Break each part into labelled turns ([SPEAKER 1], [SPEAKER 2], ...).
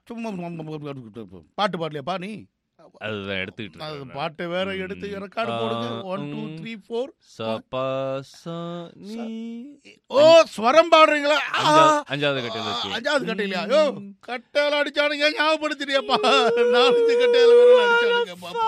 [SPEAKER 1] சும்மா பாட்டு பாடலையாப்பா நீ
[SPEAKER 2] அதுதான் எடுத்துக்கிட்டு
[SPEAKER 1] அது
[SPEAKER 2] இருக்கேன்
[SPEAKER 1] பாட்டை வேற எடுத்து
[SPEAKER 2] ம்.
[SPEAKER 1] ரெக்கார்டு போடுங்க
[SPEAKER 2] ஆ,
[SPEAKER 1] ஒன் டூ
[SPEAKER 2] ம்.
[SPEAKER 1] த்ரீ ஃபோர்
[SPEAKER 2] ச ப ச நீ
[SPEAKER 1] ஓ ஸ்வரம் பாடுறீங்களா ஆ,
[SPEAKER 2] அஞ்சா- அஞ்சாவது கட்டையில
[SPEAKER 1] ஆ,
[SPEAKER 2] வச்சு
[SPEAKER 1] அஞ்சாவது கட்டையிலையா யோ கட்டையில அடிச்சானுங்க ஞாபகப்படுத்திட்டியாப்பா நாலஞ்சு கட்டையில வேற அடிச்சானுங்க பாப்பா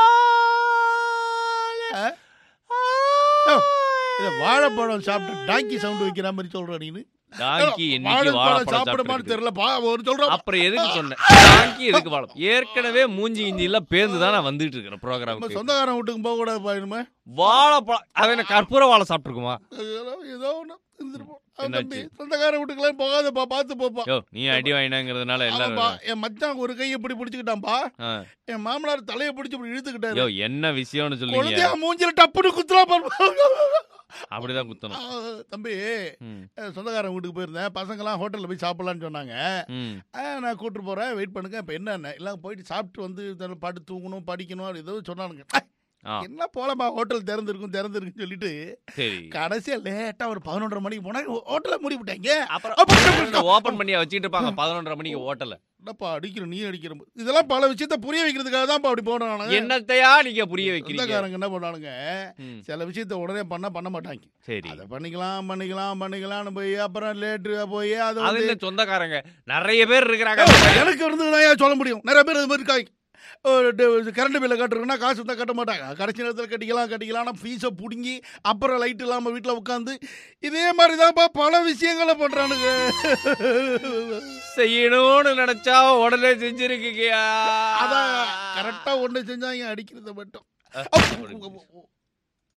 [SPEAKER 1] ஆ? யோ, இத வாழைப்பழம் சாப்பிட்டு டாங்கி சவுண்ட் வைக்கிற மாதிரி சொல்ற நீனு
[SPEAKER 2] டாங்கி இன்னைக்கு
[SPEAKER 1] வாழைப்பழம்
[SPEAKER 2] வாழைப்பழம்
[SPEAKER 1] சாப்பிடுமான்னு
[SPEAKER 2] சாப்பிட்டு
[SPEAKER 1] தெரியலப்பா ஒரு சொல்றோம்
[SPEAKER 2] அப்புறம் எதுக்கு சொன்னேன் டாங்கி எதுக்கு வாழ ஏற்கனவே மூஞ்சி இஞ்சி எல்லாம் பேர்ந்து தான் நான் வந்துட்டு இருக்கிறேன்
[SPEAKER 1] நம்ம
[SPEAKER 2] ப்ரோக்ராமுக்கு
[SPEAKER 1] சொந்தக்காரன் வீட்டுக்கு போக கூடாது இனிமே
[SPEAKER 2] வாழைப்பழம் அவன் என்ன கற்பூர வாழை சாப்பிட்டுருக்குமா
[SPEAKER 1] ஏதோ- ஏதோ ஒண்ணு இருந்துருப்போம் அவன்
[SPEAKER 2] என்னாச்சு?
[SPEAKER 1] தம்பி சொந்தக்காரன் வீட்டுக்குலாம் போகாதப்பா பார்த்து போப்பா
[SPEAKER 2] யோ நீ அடி வாங்கினாங்கிறதுனால எல்லாரும்
[SPEAKER 1] ஆமாப்பா, என் மச்சான் ஒரு கையை இப்படி பிடிச்சுக்கிட்டான்பா
[SPEAKER 2] ஆ.
[SPEAKER 1] என் மாமனார் தலையை பிடிச்சு இப்படி இழுத்துக்கிட்டாரு
[SPEAKER 2] யோ என்ன விஷயம்னு சொல்லுங்க
[SPEAKER 1] குழந்தையா மூஞ்சில டப்புனு குத்துறா
[SPEAKER 2] அப்படிதான் குத்தணும்
[SPEAKER 1] தம்பி
[SPEAKER 2] ம்,
[SPEAKER 1] அஹ், சொந்தக்காரன் வீட்டுக்கு போயிருந்தேன் பசங்கெல்லாம் ஹோட்டல்ல போய் சாப்பிடலாம்னு சொன்னாங்க
[SPEAKER 2] ம்.
[SPEAKER 1] அஹ், நான் கூட்டிட்டு போறேன் வெயிட் பண்ணுங்க இப்ப என்ன எல்லாம் போயிட்டு சாப்பிட்டு வந்து இதெல்லாம் படுத்து தூங்கணும் படிக்கணும் அது ஏதோ சொன்னானுங்க அஹ்,
[SPEAKER 2] ஆ.
[SPEAKER 1] என்ன போலமா ஹோட்டல் திறந்திருக்கும் திறந்திருக்குன்னு சொல்லிட்டு
[SPEAKER 2] சரி
[SPEAKER 1] கடைசியா லேட்டா ஒரு பதினொன்றரை மணிக்கு போனா ஹோட்டலை மூடி விட்டாங்க
[SPEAKER 2] அப்புறம் ஓபன் பண்ணி வச்சுட்டு இருப்பாங்க பதினொன்றரை மணிக்கு ஹோட்டல்ல
[SPEAKER 1] என்னப்பா அடிக்கிற நீ அடிக்கிற இதெல்லாம் பல விஷயத்த புரிய வைக்கிறதுக்காக தான் அப்படி போனானுங்க
[SPEAKER 2] என்னத்தையா நீங்க புரிய வைக்கிறீங்க
[SPEAKER 1] சொந்தக்காரங்க என்ன பண்ணானுங்க
[SPEAKER 2] ம்,
[SPEAKER 1] சில விஷயத்த உடனே பண்ண பண்ண மாட்டாங்க
[SPEAKER 2] சரி
[SPEAKER 1] அதை பண்ணிக்கலாம் பண்ணிக்கலாம் பண்ணிக்கலாம்னு போய் அப்புறம் லேட்டு போய் அது
[SPEAKER 2] அது
[SPEAKER 1] வந்து
[SPEAKER 2] என்ன சொந்தக்காரங்க நிறைய பேர் இருக்கிறாங்க
[SPEAKER 1] எனக்கு இருந்ததுதான் சொல்ல முடியும் நிறைய பேர் அது மாதிரி இருக்காங்க கரண்ட் பில்லை கட்டுறதுன்னா காசு தான் கட்ட மாட்டாங்க கடைசி நேரத்தில் கட்டிக்கலாம் கட்டிக்கலாம் ஃபீஸை பிடுங்கி அப்புறம் லைட் இல்லாமல் வீட்டில் உட்காந்து இதே மாதிரி தான்ப்பா பல விஷயங்களை பண்ணுறானுங்க
[SPEAKER 2] செய்யணும்னு நினைச்சா உடனே செஞ்சிருக்கீங்க
[SPEAKER 1] அதான் கரெக்டாக ஒன்று செஞ்சாங்க அடிக்கிறத மட்டும்